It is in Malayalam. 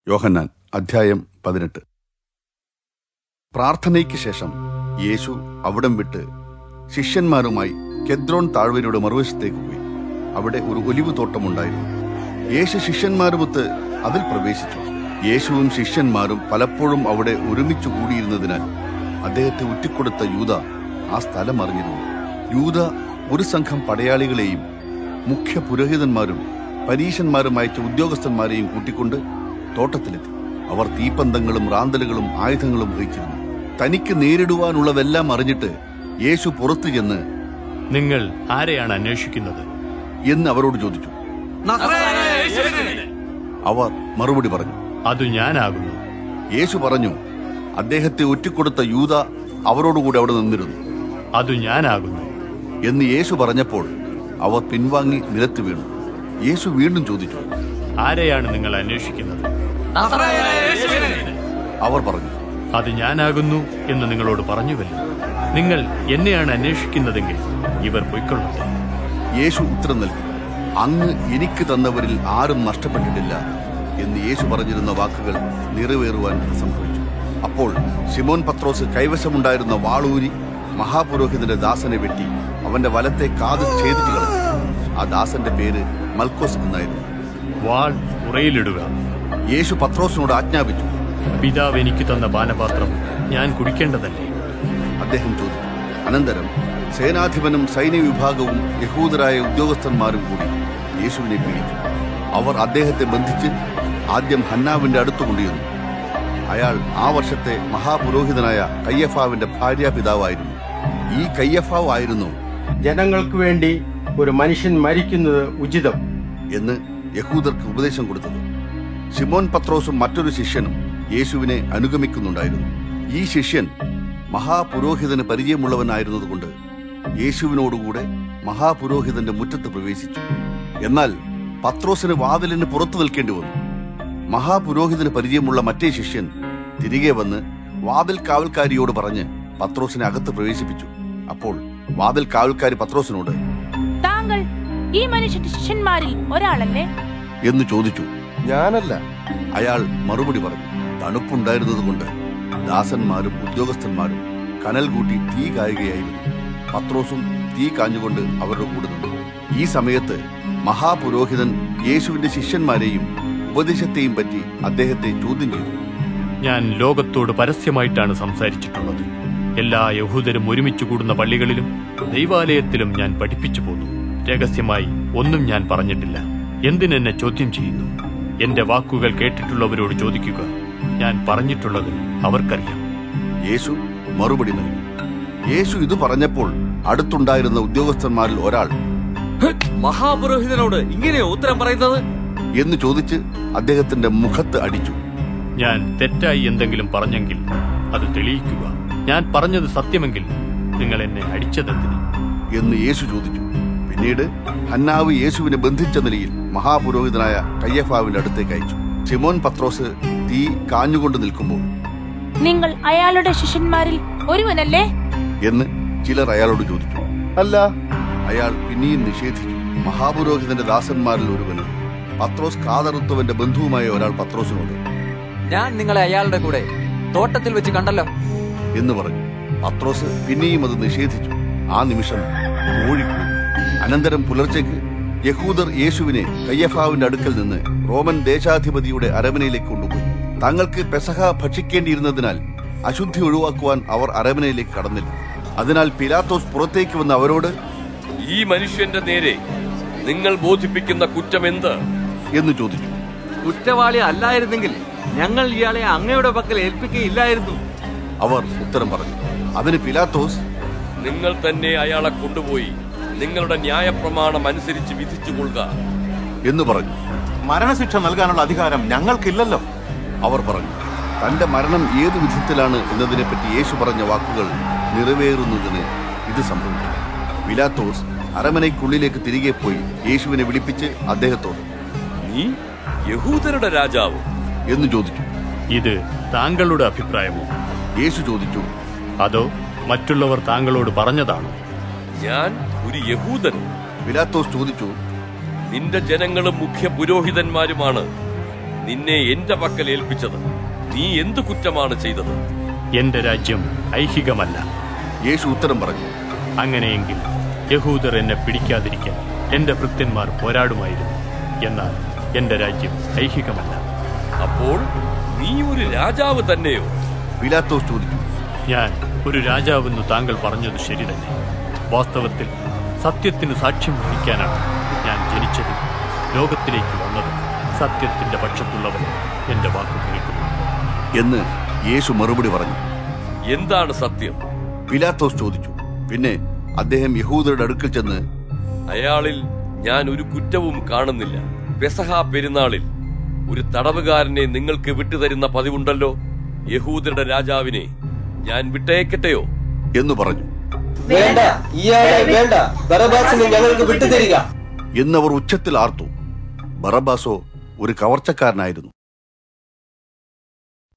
യോഹന്നാൻ അധ്യായം പതിനെട്ട് പ്രാർത്ഥനയ്ക്ക് ശേഷം യേശു അവിടം വിട്ട് ശിഷ്യന്മാരുമായി കെദ്രോൺ താഴ്വരയുടെ മറുവശത്തേക്ക് പോയി അവിടെ ഒരു ഒലിവ് തോട്ടമുണ്ടായിരുന്നു യേശു ശിഷ്യന്മാരുമൊത്ത് അതിൽ പ്രവേശിച്ചു യേശുവും ശിഷ്യന്മാരും പലപ്പോഴും അവിടെ ഒരുമിച്ച് കൂടിയിരുന്നതിനാൽ അദ്ദേഹത്തെ ഉറ്റിക്കൊടുത്ത യൂത ആ സ്ഥലം അറിഞ്ഞിരുന്നു യൂത ഒരു സംഘം പടയാളികളെയും മുഖ്യ പുരോഹിതന്മാരും പരീശന്മാരും അയച്ച ഉദ്യോഗസ്ഥന്മാരെയും കൂട്ടിക്കൊണ്ട് തോട്ടത്തിലെത്തി അവർ തീപ്പന്തങ്ങളും റാന്തലുകളും ആയുധങ്ങളും വഹിച്ചിരുന്നു തനിക്ക് നേരിടുവാനുള്ളതെല്ലാം അറിഞ്ഞിട്ട് യേശു പുറത്തു ചെന്ന് നിങ്ങൾ ആരെയാണ് അന്വേഷിക്കുന്നത് എന്ന് അവരോട് ചോദിച്ചു അവർ മറുപടി പറഞ്ഞു അത് ഞാനാകുന്നു യേശു പറഞ്ഞു അദ്ദേഹത്തെ ഒറ്റിക്കൊടുത്ത യൂത അവരോടുകൂടി അവിടെ നിന്നിരുന്നു അത് ഞാനാകുന്നു എന്ന് യേശു പറഞ്ഞപ്പോൾ അവർ പിൻവാങ്ങി നിലത്ത് വീണു യേശു വീണ്ടും ചോദിച്ചു ആരെയാണ് നിങ്ങൾ അന്വേഷിക്കുന്നത് അവർ പറഞ്ഞു അത് ഞാനാകുന്നു എന്ന് നിങ്ങളോട് പറഞ്ഞുവല്ലോ നിങ്ങൾ എന്നെയാണ് അന്വേഷിക്കുന്നതെങ്കിൽ ഇവർ പൊയ്ക്കൊള്ളട്ടെ യേശു ഉത്തരം നൽകി അങ്ങ് എനിക്ക് തന്നവരിൽ ആരും നഷ്ടപ്പെട്ടിട്ടില്ല എന്ന് യേശു പറഞ്ഞിരുന്ന വാക്കുകൾ നിറവേറുവാൻ ഇത് സംഭവിച്ചു അപ്പോൾ ശിമോൻ പത്രോസ് കൈവശമുണ്ടായിരുന്ന വാളൂരി മഹാപുരോഹിതന്റെ ദാസനെ വെട്ടി അവന്റെ വലത്തെ കാത് ഛേദിച്ചു കളഞ്ഞു ആ ദാസന്റെ പേര് മൽക്കോസ് എന്നായിരുന്നു വാൾ ഉറയിലിടുക യേശു പത്രോസിനോട് ആജ്ഞാപിച്ചു പിതാവ് എനിക്ക് തന്ന പാനപാത്രം ഞാൻ കുടിക്കേണ്ടതല്ലേ അദ്ദേഹം ചോദിച്ചു അനന്തരം സേനാധിപനും സൈന്യവിഭാഗവും യഹൂദരായ ഉദ്യോഗസ്ഥന്മാരും കൂടി യേശുവിനെ പീഡിച്ചു അവർ അദ്ദേഹത്തെ ബന്ധിച്ച് ആദ്യം ഹന്നാവിന്റെ അടുത്ത് കൊണ്ടുവന്നു അയാൾ ആ വർഷത്തെ മഹാപുരോഹിതനായ കയ്യഫാവിന്റെ ഭാര്യാപിതാവായിരുന്നു ഈ കയ്യഫാവ് ആയിരുന്നു ജനങ്ങൾക്ക് വേണ്ടി ഒരു മനുഷ്യൻ മരിക്കുന്നത് ഉചിതം എന്ന് യഹൂദർക്ക് ഉപദേശം കൊടുത്തത് ശിമോൻ പത്രോസും മറ്റൊരു ശിഷ്യനും യേശുവിനെ അനുഗമിക്കുന്നുണ്ടായിരുന്നു ഈ ശിഷ്യൻ മഹാപുരോഹിതന് പരിചയമുള്ളവനായിരുന്നതുകൊണ്ട് യേശുവിനോടുകൂടെ മഹാപുരോഹിതന്റെ മുറ്റത്ത് പ്രവേശിച്ചു എന്നാൽ പത്രോസിന് വാതിലിന് പുറത്തു നിൽക്കേണ്ടി വന്നു മഹാപുരോഹിതന് പരിചയമുള്ള മറ്റേ ശിഷ്യൻ തിരികെ വന്ന് വാതിൽ കാവൽക്കാരിയോട് പറഞ്ഞ് പത്രോസിനെ അകത്ത് പ്രവേശിപ്പിച്ചു അപ്പോൾ വാതിൽ കാവൽക്കാരി പത്രോസിനോട് താങ്കൾ ഈ മനുഷ്യന്റെ ശിഷ്യന്മാരിൽ ഒരാളല്ലേ എന്ന് ചോദിച്ചു ഞാനല്ല അയാൾ മറുപടി പറഞ്ഞു തണുപ്പുണ്ടായിരുന്നതുകൊണ്ട് ദാസന്മാരും ഉദ്യോഗസ്ഥന്മാരും കനൽ കൂട്ടി തീ കായുകയായിരുന്നു പത്രോസും തീ കാഞ്ഞുകൊണ്ട് അവരുടെ കൂടെ നിന്നു ഈ സമയത്ത് മഹാപുരോഹിതൻ യേശുവിന്റെ ശിഷ്യന്മാരെയും ഉപദേശത്തെയും പറ്റി അദ്ദേഹത്തെ ചോദ്യം ചെയ്തു ഞാൻ ലോകത്തോട് പരസ്യമായിട്ടാണ് സംസാരിച്ചിട്ടുള്ളത് എല്ലാ യഹൂദരും ഒരുമിച്ച് കൂടുന്ന പള്ളികളിലും ദൈവാലയത്തിലും ഞാൻ പഠിപ്പിച്ചു പോന്നു രഹസ്യമായി ഒന്നും ഞാൻ പറഞ്ഞിട്ടില്ല എന്തിനെന്നെ ചോദ്യം ചെയ്യുന്നു എന്റെ വാക്കുകൾ കേട്ടിട്ടുള്ളവരോട് ചോദിക്കുക ഞാൻ പറഞ്ഞിട്ടുള്ളത് അവർക്കറിയാം യേശു മറുപടി നൽകി യേശു ഇത് പറഞ്ഞപ്പോൾ അടുത്തുണ്ടായിരുന്ന ഉദ്യോഗസ്ഥന്മാരിൽ ഒരാൾ മഹാപുരോഹിതനോട് ഇങ്ങനെയോ ഉത്തരം പറയുന്നത് എന്ന് ചോദിച്ച് അദ്ദേഹത്തിന്റെ മുഖത്ത് അടിച്ചു ഞാൻ തെറ്റായി എന്തെങ്കിലും പറഞ്ഞെങ്കിൽ അത് തെളിയിക്കുക ഞാൻ പറഞ്ഞത് സത്യമെങ്കിൽ നിങ്ങൾ എന്നെ അടിച്ചതെന്തിന് എന്ന് യേശു ചോദിച്ചു പിന്നീട് ഹന്നാവ് യേശുവിനെ ബന്ധിച്ച നിലയിൽ മഹാപുരോഹിതനായ കയ്യഫാവിന്റെ അടുത്തേക്ക് അയച്ചു സിമോൻ പത്രോസ് തീ കാഞ്ഞുകൊണ്ട് നിൽക്കുമ്പോൾ നിങ്ങൾ അയാളുടെ ശിഷ്യന്മാരിൽ ഒരുവനല്ലേ എന്ന് ചിലർ അയാളോട് ചോദിച്ചു അല്ല അയാൾ പിന്നെയും നിഷേധിച്ചു മഹാപുരോഹിതന്റെ ദാസന്മാരിൽ ഒരുവന് പത്രോസ് കാതറുത്തവന്റെ ബന്ധുവുമായ ഒരാൾ പത്രോസിനോട് ഞാൻ നിങ്ങളെ അയാളുടെ കൂടെ തോട്ടത്തിൽ വെച്ച് കണ്ടല്ലോ എന്ന് പറഞ്ഞു പത്രോസ് പിന്നെയും അത് നിഷേധിച്ചു ആ നിമിഷം കോഴിക്കൂടി അനന്തരം പുലർച്ചയ്ക്ക് യഹൂദർ യേശുവിനെ കയ്യഫാവിന്റെ അടുക്കൽ നിന്ന് റോമൻ ദേശാധിപതിയുടെ അരമനയിലേക്ക് കൊണ്ടുപോയി തങ്ങൾക്ക് പെസഹ ഭക്ഷിക്കേണ്ടിയിരുന്നതിനാൽ അശുദ്ധി ഒഴിവാക്കുവാൻ അവർ അരമനയിലേക്ക് കടന്നില്ല അതിനാൽ പിലാത്തോസ് പുറത്തേക്ക് വന്ന് അവരോട് ഈ മനുഷ്യന്റെ നേരെ നിങ്ങൾ ബോധിപ്പിക്കുന്ന കുറ്റമെന്ത് എന്ന് ചോദിച്ചു കുറ്റവാളി അല്ലായിരുന്നെങ്കിൽ ഞങ്ങൾ ഇയാളെ അങ്ങയുടെ പക്കൽ ഏൽപ്പിക്കുകയില്ലായിരുന്നു അവർ ഉത്തരം പറഞ്ഞു അതിന് പിലാത്തോസ് നിങ്ങൾ തന്നെ അയാളെ കൊണ്ടുപോയി നിങ്ങളുടെ ന്യായപ്രമാണം അനുസരിച്ച് വിധിച്ചുകൊള്ളുക എന്ന് പറഞ്ഞു മരണശിക്ഷ നൽകാനുള്ള അധികാരം ഞങ്ങൾക്കില്ലല്ലോ അവർ പറഞ്ഞു തന്റെ മരണം ഏതു വിധത്തിലാണ് എന്നതിനെപ്പറ്റി യേശു പറഞ്ഞ വാക്കുകൾ നിറവേറുന്നതിന് ഇത് സംഭവിച്ചു പിലാത്തോസ് അരമനയ്ക്കുള്ളിലേക്ക് തിരികെ പോയി യേശുവിനെ വിളിപ്പിച്ച് അദ്ദേഹത്തോട് നീ യഹൂദരുടെ രാജാവ് എന്ന് ചോദിച്ചു ഇത് താങ്കളുടെ അഭിപ്രായമോ യേശു ചോദിച്ചു അതോ മറ്റുള്ളവർ താങ്കളോട് പറഞ്ഞതാണോ ഞാൻ ഒരു യഹൂദനും പിലാത്തോസ് ചോദിച്ചു നിന്റെ ജനങ്ങളും മുഖ്യ പുരോഹിതന്മാരുമാണ് നിന്നെ എന്റെ പക്കൽ ഏൽപ്പിച്ചത് നീ എന്തു കുറ്റമാണ് ചെയ്തത് എന്റെ രാജ്യം ഐഹികമല്ല യേശു ഉത്തരം പറഞ്ഞു അങ്ങനെയെങ്കിൽ യഹൂദർ എന്നെ പിടിക്കാതിരിക്കാൻ എന്റെ ഭൃത്യന്മാർ പോരാടുമായിരുന്നു എന്നാൽ എന്റെ രാജ്യം ഐഹികമല്ല അപ്പോൾ നീ ഒരു രാജാവ് തന്നെയോ പിലാത്തോസ് ചോദിച്ചു ഞാൻ ഒരു രാജാവെന്ന് താങ്കൾ പറഞ്ഞത് ശരി തന്നെ വാസ്തവത്തിൽ സത്യത്തിന് സാക്ഷ്യം വഹിക്കാനാണ് ഞാൻ ജനിച്ചതും ലോകത്തിലേക്ക് വന്നതും സത്യത്തിന്റെ പക്ഷത്തുള്ളവൻ എന്റെ വാക്കു കേൾക്കുന്നു എന്ന് യേശു മറുപടി പറഞ്ഞു എന്താണ് സത്യം പിലാത്തോസ് ചോദിച്ചു പിന്നെ അദ്ദേഹം യഹൂദരുടെ അടുക്കൽ ചെന്ന് അയാളിൽ ഞാൻ ഒരു കുറ്റവും കാണുന്നില്ല പെസഹ പെരുന്നാളിൽ ഒരു തടവുകാരനെ നിങ്ങൾക്ക് വിട്ടുതരുന്ന പതിവുണ്ടല്ലോ യഹൂദരുടെ രാജാവിനെ ഞാൻ വിട്ടയക്കട്ടെയോ എന്ന് പറഞ്ഞു വേണ്ട ഇയാളെ വേണ്ട ബറബാസിനെ ഞങ്ങൾക്ക് വിട്ടുതരിക എന്നവർ ഉച്ചത്തിൽ ആർത്തു ബറബാസോ ഒരു കവർച്ചക്കാരനായിരുന്നു